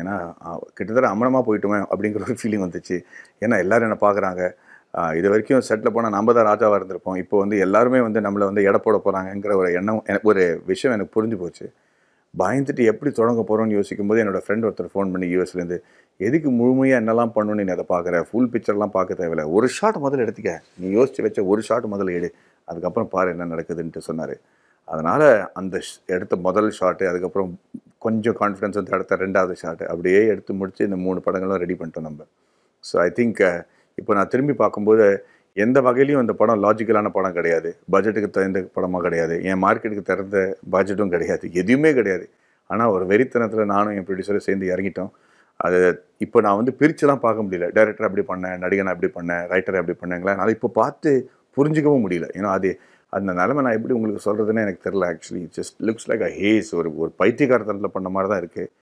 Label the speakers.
Speaker 1: ஏன்னா அஹ், கிட்டத்தட்ட அமனமாக போயிட்டுமே அப்படிங்கிற ஒரு ஃபீலிங் வந்துச்சு ஏன்னா எல்லாரும் என்ன பார்க்குறாங்க இது வரைக்கும் செட்டில் போனால் நம்ம தான் ராஜாவாக இருந்திருப்போம் இப்போ வந்து எல்லாருமே வந்து நம்மளை வந்து எடை போட போகிறாங்கங்கிற ஒரு எண்ணம் எனக்கு ஒரு விஷயம் எனக்கு புரிஞ்சு போச்சு பயந்துட்டு எப்படி தொடங்க போகிறோம்னு யோசிக்கும் போது என்னோட ஃப்ரெண்ட் ஒருத்தர் ஃபோன் பண்ணி யூஎஸ்லேருந்து எதுக்கு முழுமையாக என்னெல்லாம் பண்ணணும்னு நீ அதை பார்க்குற ஃபுல் பிக்சர்லாம் பார்க்க தேவையில்ல ஒரு ஷாட் முதல்ல எடுத்துக்க நீ யோசிச்சு வச்ச ஒரு ஷாட் முதல்ல எடு அதுக்கப்புறம் பாரு என்ன நடக்குதுன்ட்டு சொன்னார் அதனால் அந்த ஷ்- எடுத்த முதல் ஷாட்டு அதுக்கப்புறம் கொஞ்சம் கான்ஃபிடன்ஸ் வந்து அடுத்த ரெண்டாவது ஷாட்டு அப்படியே எடுத்து முடிச்சு இந்த மூணு படங்களும் ரெடி பண்ணிட்டோம் நம்ம ஸோ ஐ திங்க் இப்போ நான் திரும்பி பார்க்கும்போது எந்த வகையிலையும் இந்த படம் லாஜிக்கலான படம் கிடையாது பட்ஜெட்டுக்கு தகுந்த படமாக கிடையாது என் மார்க்கெட்டுக்கு தகுந்த பட்ஜெட்டும் கிடையாது எதுவுமே கிடையாது ஆனால் ஒரு வெறித்தனத்தில் நானும் என் ப்ரொடியூசரும் சேர்ந்து இறங்கிட்டோம் அது இப்போ நான் வந்து பிரிச்சுலாம் பார்க்க முடியல டைரக்டர் அப்படி பண்ணேன் நடிகனை அப்படி பண்ணேன் ரைட்டர் அப்படி பண்ணேங்களா என்னால் இப்போ பார்த்து புரிஞ்சிக்கவும் முடியல ஏன்னா அது அந்த நிலைமை நான் எப்படி உங்களுக்கு சொல்கிறதுன்னு எனக்கு தெரில actually just looks like a haze ஒரு ஒரு பைத்தியகாரத்தனத்தில் பண்ண மாதிரி தான் இருக்குது